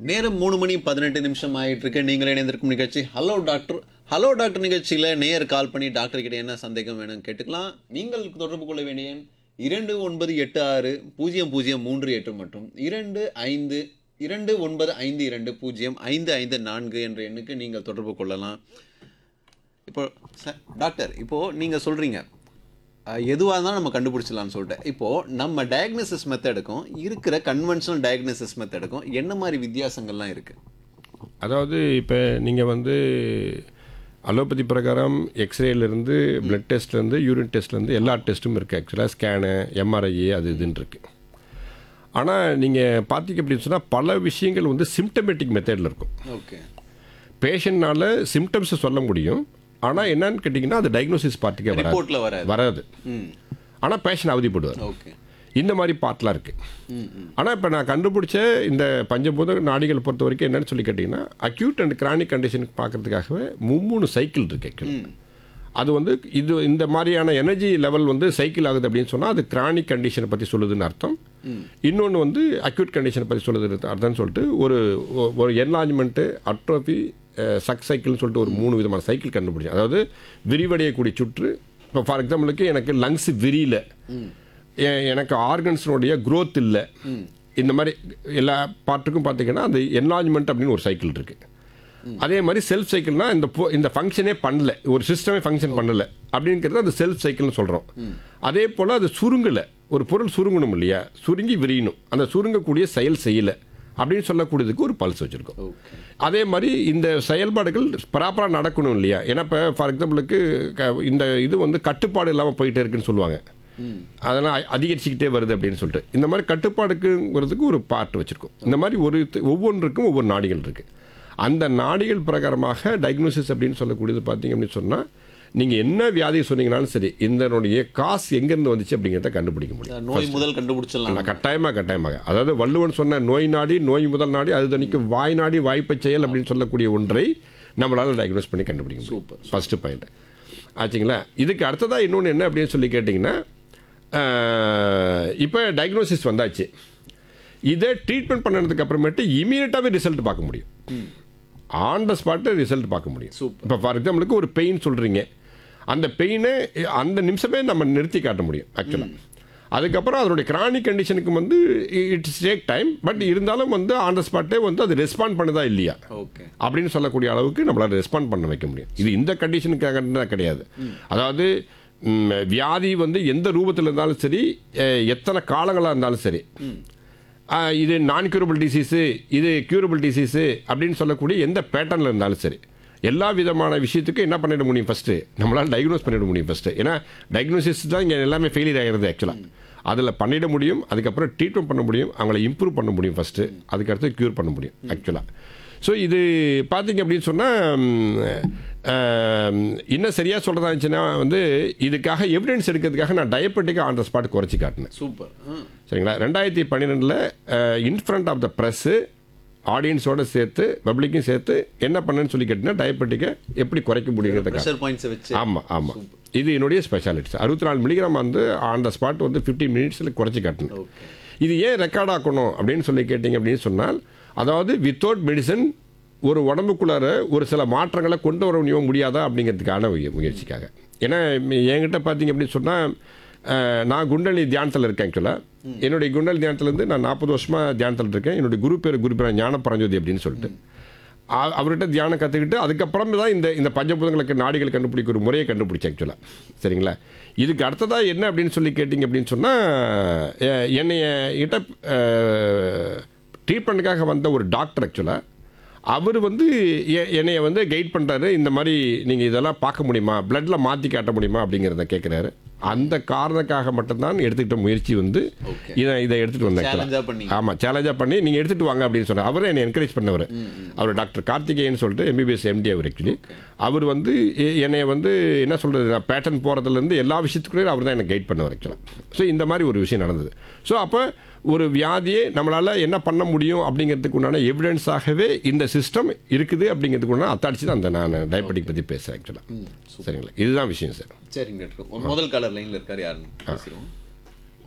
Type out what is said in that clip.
நேரம் மூணு மணி பதினெட்டு நிமிஷம் ஆயிட்டு இருக்கு நீங்கள் இணைந்திருக்கும் நிகழ்ச்சி ஹலோ டாக்டர் ஹலோ டாக்டர் நிகழ்ச்சியில் நேயர் கால் பண்ணி டாக்டர் கிட்ட என்ன சந்தேகம் வேணும் கேட்டுக்கலாம் நீங்கள் தொடர்பு கொள்ள வேண்டிய எண் இரண்டு ஒன்பது எட்டு ஆறு பூஜ்ஜியம் பூஜ்ஜியம் மூன்று எட்டு மற்றும் இரண்டு ஐந்து இரண்டு ஒன்பது ஐந்து இரண்டு பூஜ்ஜியம் ஐந்து ஐந்து நான்கு என்ற எண்ணுக்கு நீங்கள் தொடர்பு கொள்ளலாம் இப்போ சார் டாக்டர் இப்போது நீங்கள் சொல்கிறீங்க எதுவாக இருந்தாலும் நம்ம கண்டுபிடிச்சிடலாம்னு சொல்லிட்டு இப்போது நம்ம டயக்னோசிஸ் மெத்தடுக்கும் இருக்கிற கன்வென்ஷனல் டயக்னோசிஸ் மெத்தடுக்கும் என்ன மாதிரி வித்தியாசங்கள்லாம் இருக்குது அதாவது இப்போ நீங்கள் வந்து அலோபதி பிரகாரம் எக்ஸ்ரேலேருந்து பிளட் டெஸ்ட்லேருந்து யூரின் டெஸ்ட்லேருந்து எல்லா டெஸ்ட்டும் இருக்குது ஆக்சுவலாக ஸ்கேனு எம்ஆர்ஐஏ அது இதுன்னு இருக்குது ஆனால் நீங்கள் பார்த்தீங்க அப்படின்னு சொன்னால் பல விஷயங்கள் வந்து சிம்டமேட்டிக் மெத்தடில் இருக்கும் ஓகே பேஷண்ட்னால சிம்டம்ஸை சொல்ல முடியும் ஆனால் என்னன்னு கேட்டிங்கன்னா அது டயக்னோசிஸ் பார்ட்டிக்கே வராது ரிப்போர்ட்டில் வராது வராது ம் ஆனால் பேஷண்ட் அவதிப்படுவார் ஓகே இந்த மாதிரி பாட்டெலாம் இருக்குது ம் ம் ஆனால் இப்போ நான் கண்டுபிடிச்ச இந்த பஞ்சபூத நாடிகள் பொறுத்த வரைக்கும் என்னன்னு சொல்லி கேட்டிங்கன்னா அக்யூட் அண்ட் கிரானிக் கண்டிஷனுக்கு பார்க்கறதுக்காகவே மும்மூணு சைக்கிள் இருக்கு actually. அது வந்து இது இந்த மாதிரியான எனர்ஜி லெவல் வந்து சைக்கிள் ஆகுது அப்படின்னு சொன்னால் அது கிரானிக் கண்டிஷனை பற்றி சொல்லுதுன்னு அர்த்தம் இன்னொன்று வந்து அக்யூட் கண்டிஷனை பற்றி சொல்லுது அர்த்தம்னு சொல்லிட்டு ஒரு ஒ- ஒரு என்லாஜ்மெண்ட்டு அட்ரோஃபி சக் சைக்கிள்னு சொல்லிட்டு ஒரு மூணு விதமான சைக்கிள் கண்டுபிடிச்சேன் அதாவது விரிவடையக்கூடிய சுற்று இப்போ ஃபார் எக்ஸாம்பிளுக்கு எனக்கு லங்ஸ் விரியல எ- எனக்கு ஆர்கன்ஸினுடைய growth இல்லை இந்த மாதிரி எல்லா பார்ட்டுக்கும் பார்த்தீங்கன்னா அந்த என்லாஜ்மெண்ட் அப்படின்னு ஒரு சைக்கிள் இருக்கு அதே மாதிரி செல்ஃப் சைக்கிள்னா இந்த பொ- இந்த ஃபங்க்ஷனே பண்ணல ஒரு சிஸ்டமே ஃபங்க்ஷன் பண்ணல அப்படிங்கிறது அந்த செல்ஃப் சைக்கிள்னு சொல்கிறோம் அதே போல் அது சுருங்கலை ஒரு பொருள் சுருங்கணும் இல்லையா சுருங்கி விரியணும் அந்த சுருங்கக்கூடிய செயல் செய்யலை அப்படின்னு சொல்லக்கூடியதுக்கு ஒரு பல்ஸ் வச்சுருக்கோம் ஓகே அதே மாதிரி இந்த செயல்பாடுகள் ப்ராப்பராக நடக்கணும் இல்லையா ஏன்னா இப்போ ஃபார் எக்ஸாம்பிளுக்கு க- இந்த இது வந்து கட்டுப்பாடு இல்லாமல் போயிட்டே இருக்குன்னு சொல்லுவாங்க அதெல்லாம் அ- அதிகரிச்சுக்கிட்டே வருது அப்படின்னு சொல்லிட்டு இந்த மாதிரி கட்டுப்பாடுக்குங்கிறதுக்கு ஒரு பார்ட் வச்சுருக்கோம் இந்த மாதிரி ஒரு து- ஒவ்வொன்றுக்கும் ஒவ்வொரு நாடிகள் இருக்குது அந்த நாடிகள் பிரகாரமாக டயக்னோசிஸ் அப்படின்னு சொல்லக்கூடியது பார்த்தீங்க அப்படின்னு சொன்னால் நீங்கள் என்ன வியாதி சொன்னீங்கனாலும் சரி இதனுடைய காசு எங்கேருந்து வந்துச்சு அப்படிங்கிறத கண்டுபிடிக்க முடியும் நோய் முதல் கண்டுபிடிச்சிடலாம் நான் கட்டாயமாக கட்டாயமாக அதாவது வள்ளுவன் சொன்ன நோய் நாடி நோய் முதல் நாடி அது தனிக்கு வாய் நாடி வாய்ப்பை செயல் அப்படின்னு சொல்லக்கூடிய ஒன்றை நம்மளால் டயக்னோஸ் பண்ணி கண்டுபிடிக்க முடியும் Super. ஃபஸ்ட்டு பாயிண்ட் ஆச்சுங்களா இதுக்கு அடுத்ததாக இன்னொன்று என்ன அப்படின்னு சொல்லி கேட்டிங்கன்னா இப்போ டயக்னோசிஸ் வந்தாச்சு இதை ட்ரீட்மெண்ட் பண்ணதுக்கு அப்புறமேட்டு இமீடியட்டாகவே ரிசல்ட் பார்க்க முடியும் ஆன் த ஸ்பாட்டு ரிசல்ட் பார்க்க முடியும் Super. இப்போ ஃபார் எக்ஸாம்பிளுக்கு ஒரு பெயின் சொல்கிறீங்க அந்த பெயினை அந்த நிமிஷமே நம்ம நிறுத்தி காட்ட முடியும் ஆக்சுவலாக அதுக்கப்புறம் அதனுடைய கிரானிக் கண்டிஷனுக்கு வந்து இட்ஸ் டேக் டைம் பட் இருந்தாலும் வந்து ஆன் த ஸ்பாட்டே வந்து அது ரெஸ்பாண்ட் பண்ணுதா இல்லையா ஓகே அப்படின்னு சொல்லக்கூடிய அளவுக்கு நம்மளால் ரெஸ்பாண்ட் பண்ண வைக்க முடியும் இது இந்த கண்டிஷனுக்காக தான் கிடையாது அதாவது ம், வியாதி வந்து எந்த ரூபத்தில் இருந்தாலும் சரி அஹ், எத்தனை காலங்களாக இருந்தாலும் சரி அஹ், இது நான் கியூரபிள் டிசீஸு இது கியூரபிள் டிசீஸு அப்படின்னு சொல்லக்கூடிய எந்த பேட்டர்னில் இருந்தாலும் சரி எல்லா விதமான விஷயத்துக்கும் என்ன பண்ணிட முடியும் ஃபஸ்ட்டு நம்மளால் டயக்னோஸ் பண்ணிட முடியும் ஃபஸ்ட்டு ஏன்னா டயக்னோசிஸ் தான் இங்கே எல்லாமே ஃபெயிலியர் ஆகிறது ஆக்சுவலாக அதில் பண்ணிட முடியும் அதுக்கப்புறம் ட்ரீட்மெண்ட் பண்ண முடியும் அவங்கள இம்ப்ரூவ் பண்ண முடியும் ஃபஸ்ட்டு அதுக்கடுத்து க்யூர் பண்ண முடியும் ஆக்சுவலாக ஸோ இது பார்த்தீங்க அப்படின்னு சொன்னால் இன்னும் சரியாக சொல்கிறதா இருந்துச்சுன்னா வந்து இதுக்காக எவிடன்ஸ் எடுக்கிறதுக்காக நான் டயபெட்டிக்காக ஆன் த ஸ்பாட் குறைச்சி காட்டினேன் சூப்பர் சரிங்களா ரெண்டாயிரத்தி பன்னிரெண்டில் இன்ஃப்ரண்ட் ஆஃப் த ப்ரெஸ்ஸு ஆடியன்ஸோட சேர்த்து பப்ளிக்கும் சேர்த்து என்ன பண்ணேன்னு சொல்லி கேட்டிங்கன்னா டயபெட்டிக்கை எப்படி குறைக்க முடியுங்கிறதுக்காக ப்ரெஷர் பாயிண்ட்ஸை வச்சு ஆமாம் ஆமாம் இது என்னுடைய ஸ்பெஷாலிட்டிஸ் அறுபத்தி நாலு மில்லிகிராம் வந்து ஆன் த ஸ்பாட் வந்து ஃபிஃப்டீன் மினிட்ஸில் குறைச்சி காட்டணும் ஓகே இது ஏன் ரெக்கார்ட் ஆக்கணும் அப்படின்னு சொல்லி கேட்டிங்க அப்படின்னு சொன்னால் அதாவது வித்தவுட் மெடிசன் ஒரு உடம்புக்குள்ளார ஒரு சில மாற்றங்களை கொண்டு வர முடியும் முடியாதா அப்படிங்கிறதுக்கான முய- முயற்சிக்காக ஏன்னா ம- என்கிட்ட பார்த்தீங்க அப்படின்னு சொன்னால் நான் குண்டலி தியானத்தில் இருக்கேன் ஆக்சுவலாக என்னுடைய குண்டலி தியானத்துலேருந்து நான் நாற்பது வருஷமாக தியானத்தில் இருக்கேன் என்னுடைய குரு பேர் குரு பேர் ஞான பரஞ்சோதி அப்படின்னு சொல்லிட்டு அ- அவர்கிட்ட தியானம் கற்றுக்கிட்டு அதுக்கப்புறம் தான் இந்த இந்த பஞ்சபூதங்களுக்கு நாடிகள் கண்டுபிடிக்க ஒரு முறையை கண்டுபிடிச்சேன் ஆக்சுவலாக சரிங்களா இதுக்கு அடுத்ததாக என்ன அப்படின்னு சொல்லி கேட்டிங்க அப்படின்னு சொன்னால் என்னைய கிட்ட ட்ரீட்மெண்ட்டுக்காக வந்த ஒரு டாக்டர் ஆக்சுவலாக அவர் வந்து எ- என்னைய வந்து கைட் பண்ணுறாரு இந்த மாதிரி நீங்கள் இதெல்லாம் பார்க்க முடியுமா பிளட்டில் மாற்றி காட்ட முடியுமா அப்படிங்கிறத கேட்குறாரு அந்த காரணக்காக மட்டும்தான் எடுத்துக்கிட்ட முயற்சி வந்து Okay. இதை இதை எடுத்துகிட்டு வந்தேன் actually. சேலஞ்சாக பண்ணி ஆமாம் சேலஞ்சாக பண்ணி நீங்கள் எடுத்துகிட்டு வாங்க அப்படின்னு சொன்னார் அவரே என்னை என்கரேஜ் பண்ணவர் அவர் டாக்டர் கார்த்திகேயன் சொல்லிட்டு எம்பிபிஎஸ் எம்டி அவர் ஆக்சுவலி அவர் வந்து எ- என்னை வந்து என்ன சொல்கிறது நான் பேட்டர்ன் போகிறதுலேருந்து எல்லா விஷயத்துக்குள்ளே அவர் தான் என்னை கைட் பண்ணவர் ஆக்சுவலாக ஸோ இந்த மாதிரி ஒரு விஷயம் நடந்தது ஸோ அப்போ ஒரு வியாதியை நம்மளால் என்ன பண்ண முடியும் அப்படிங்கிறதுக்கு உண்டான எவிடன்ஸாகவே இந்த சிஸ்டம் இருக்குது அப்படிங்கிறதுக்கு உண்டான அத்தாடிச்சு தான் அந்த நான் டயபெட்டிக் பற்றி பேசுகிறேன் ஆக்சுவலாக சரிங்களா இதுதான் விஷயம் சார் சரிங்க டாக்டர் ஒரு முதல் காலர் லைன்ல இருக்காரு யாருன்னு பேசிடுவோம்